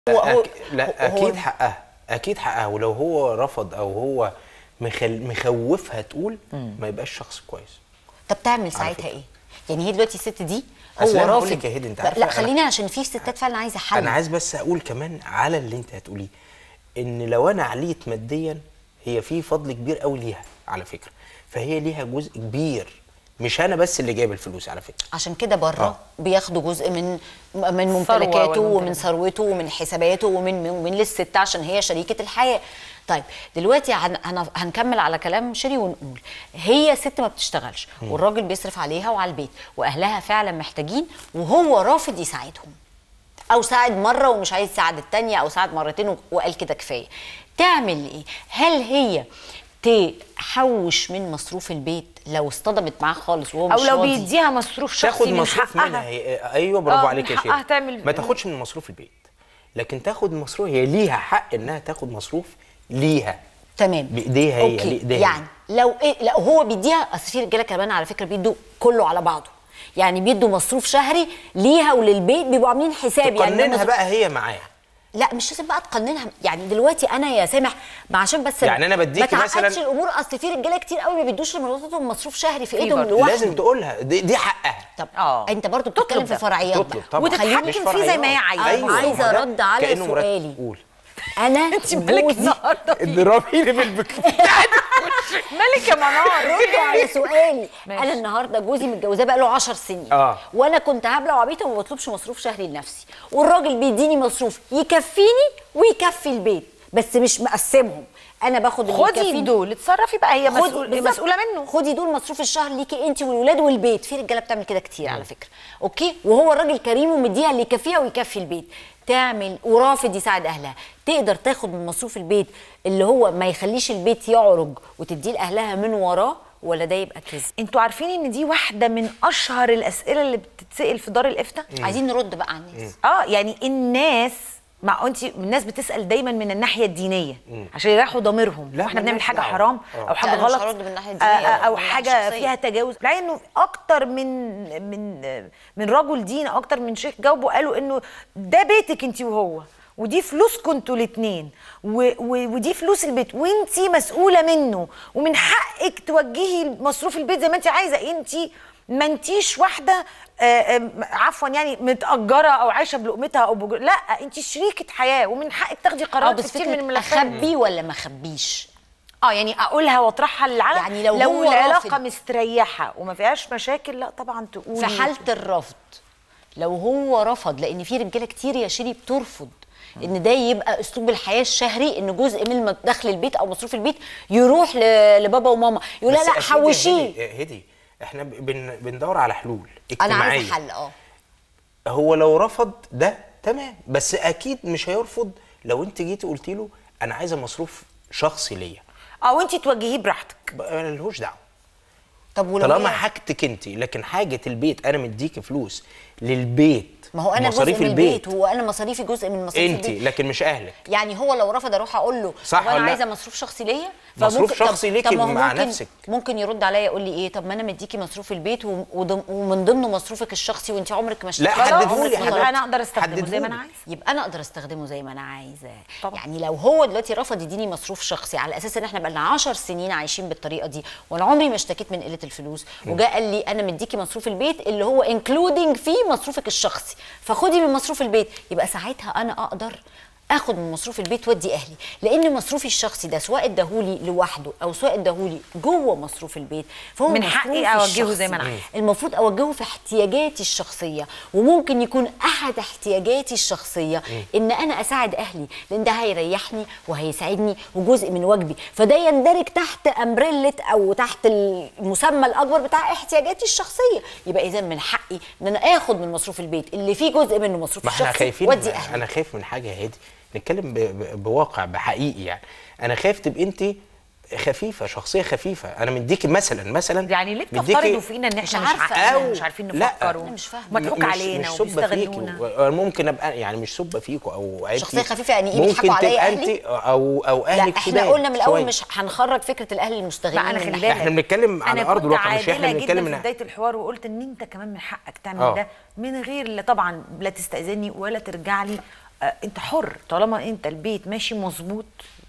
هو هو أك... لا هو- اكيد حقها اكيد حقها ولو هو رفض او هو مخل... مخوفها تقول ما يبقاش شخص كويس طب تعمل ساعتها فكرة. ايه؟ يعني هي دلوقتي الست دي أصل هو أنا هقول رافض لك يا هدى، أنت لا, عارفة لا أنا- خلينا عشان في ستات فعلا عايزه حل انا عايز بس اقول كمان على اللي انت هتقوليه ان لو انا عليت ماديا هي في فضل كبير قوي ليها على فكره فهي ليها جزء كبير مش انا بس اللي جايب الفلوس على فكره عشان كده بره آه. بياخدوا جزء من من الثروة ممتلكاته ومن والممتلكات. ثروته ومن حساباته ومن ومن للست عشان هي شريكه الحياه طيب دلوقتي هن هن هنكمل على كلام شيري ونقول هي ست ما بتشتغلش والراجل بيصرف عليها وعلى البيت واهلها فعلا محتاجين وهو رافض يساعدهم او ساعد مره ومش عايز يساعد التانية او ساعد مرتين و- وقال كده كفايه تعمل ايه هل هي تحوش من مصروف البيت لو اصطدمت معاه خالص وهو او مش لو راضي بيديها مصروف شخصي تاخد من مصروف حقها منها هي... ايوه برافو آه، عليك من يا حقها شيخ تعمل- ما تاخدش من مصروف البيت لكن تاخد مصروف هي ليها حق انها تاخد مصروف ليها تمام بايديها هي أوكي. لإيديها هي. يعني لو إيه لو هو بيديها اصل في رجاله كمان على فكره بيدوا كله على بعضه يعني بيدوا مصروف شهري ليها وللبيت بيبقوا عاملين حساب يعني ده تقننها مصروف- بقى هي معاه لا مش لازم بقى تقننها يعني دلوقتي انا يا سامح ما عشان بس يعني أنا بديكي ما مثلاً- تعقدش الامور اصل في رجاله كتير قوي ما بيدوش لمراتاتهم مصروف شهري في في ايدهم برضه. لوحده لازم تقولها دي, دي حقها طب آه. انت برضو بتتكلم تطلب في ده. فرعيات تطلب بقى. طبعا وتتحكم مش فيه زي ما هي فرعيات. عايزة. أنا عايزه ما ده ارد على كأنه مرتب. سؤالي قول انا انت مالك جوزي النهارده في- اضربيني بالبكتير مالك يا منار ردوا على سؤالي ماشي. انا النهارده جوزي متجوزاه بقى له 10 سنين آه. وانا كنت هبله وعبيطه وما بطلبش مصروف شهري لنفسي والراجل بيديني مصروف يكفيني ويكفي البيت بس مش مقسمهم انا باخد اللي خدي يكفيني. دول اتصرفي بقى هي خدي- مسؤول بالظبط. مسؤوله منه خدي دول مصروف الشهر ليكي انت والولاد والبيت في رجاله بتعمل كده كتير على فكره اوكي وهو الراجل كريم ومديها اللي يكفيها ويكفي البيت تعمل ورافض يساعد اهلها تقدر تاخد من مصروف البيت اللي هو ما يخليش البيت يعرج وتديه لاهلها من وراه ولا ده يبقى كذب انتوا عارفين ان دي واحده من اشهر الاسئله اللي بتتسال في دار الافتاء عايزين نرد بقى على الناس اه يعني الناس مع انت الناس بتسال دايما من الناحيه الدينيه عشان يريحوا ضميرهم لا، احنا بنعمل مالناش حاجه دعوة. حرام آه. او حاجه لا، أنا مش غلط هرد من الناحية آه، الدينية، آه، او من الناحية حاجه الشخصية. فيها تجاوز لانه اكتر من من من رجل دين اكتر من شيخ جاوبوا قالوا انه ده بيتك انت وهو ودي فلوسكم انتوا الاثنين ودي فلوس البيت وانت مسؤوله منه ومن حقك توجهي مصروف البيت زي ما انت عايزه انت ما انتيش واحده آه، آه، عفوا يعني متاجره او عايشه بلقمتها او بجر... لا انت شريكه حياه ومن حقك تاخدي اه قرارات بس في كتير من فكره الملفات اخبي ولا ما اخبيش اه يعني اقولها واطرحها للعالم يعني لو لو هو العلاقه رافض. مستريحه وما فيهاش مشاكل لا طبعا تقولي في حاله الرفض لو هو رفض لان في رجاله كتير يا شيري بترفض ان ده يبقى اسلوب الحياه الشهري ان جزء من الم- دخل البيت او مصروف البيت يروح ل- لبابا وماما يقول لا بس لا أكيد يا حوشيه هدي, هدي احنا بن... بندور على حلول انا اجتماعيه عايزه حل اه هو لو رفض ده تمام بس اكيد مش هيرفض لو انت جيتي قلت له انا عايزه مصروف شخصي ليا او انت توجهيه براحتك بقى ملهوش دعوه طب ولو طالما هي- حاجتك انت لكن حاجه البيت انا مديكي فلوس للبيت ما هو انا جزء مصاريف من البيت البيت وانا مصاريفي جزء من مصاريف انت البيت لكن مش اهلك يعني هو لو رفض اروح اقول له صح طب انا ولا لا؟ عايزه مصروف شخصي ليا مصروف فممكن- شخصي طب- ليكي طب ما هو مع ممكن نفسك. ممكن يرد عليا يقول لي ايه طب ما انا مديكي مصروف البيت و- وضم- ومن ضمنه مصروفك الشخصي وانت عمرك ما اشتغلتي لا، عمرك حددهولي، ما حدد- طلبتي. انا اقدر استخدمه زي ما انا حددهولي. عايزه يبقى انا اقدر استخدمه زي ما انا عايزه طبعا. يعني لو هو دلوقتي رفض يديني مصروف شخصي على اساس ان احنا بقى لنا 10 سنين عايشين بالطريقه دي وانا عمري ما اشتكيت من قله الفلوس وجاء قال لي انا مديكي مصروف البيت اللي هو انكلودنج فيه مصروفك الشخصي فخدي من مصروف البيت يبقى ساعتها انا اقدر اخد من مصروف البيت وادي اهلي لان مصروفي الشخصي ده سواء اداهولي لوحده او سواء اداهولي جوه مصروف البيت فهو من مصروفي حقي أوجهه زي ما أنا الشخصي. عايزة. المفروض اوجهه في احتياجاتي الشخصيه وممكن يكون احد احتياجاتي الشخصيه ان انا اساعد اهلي لان ده هيريحني وهيساعدني وجزء من واجبي فده يندرج تحت امبريلة او تحت المسمى الاكبر بتاع احتياجاتي الشخصيه يبقى اذا من حقي ان انا اخد من مصروف البيت اللي فيه جزء منه مصروف ما احنا الشخصي خايفين وادي اهلي انا خايف من حاجه يا هادي نتكلم ب... ب... بواقع بحقيقي يعني انا خايف تبقي انت خفيفه شخصيه خفيفه انا مديكي مثلا مثلا يعني ليه مديكي- بتفترضوا فينا ان احنا مش مش عارفة. عارفين أو- مش عارفين لا، نفكر أنا مش فاهمة. مضحوك مش- علينا مش سبة فيكوا وبيستغلونا ممكن ابقى يعني مش سبة فيكوا او عيب شخصية فيكوا. خفيفة يعني إيه؟ ممكن بيضحكوا عليا تبقى أهلي؟ انت او او لا اهلك احنا شداد قلنا من الاول شوية. مش هنخرج فكره الاهل المستغلين لا انا من خلي ناحية. بالك احنا بنتكلم على أنا ارض كنت الواقع مش احنا عادلة بنتكلم جدا من في بدايه الحوار وقلت ان انت كمان من حقك تعمل آه. ده من غير لا طبعا لا تستاذني ولا ترجع لي آه، انت حر طالما انت البيت ماشي مظبوط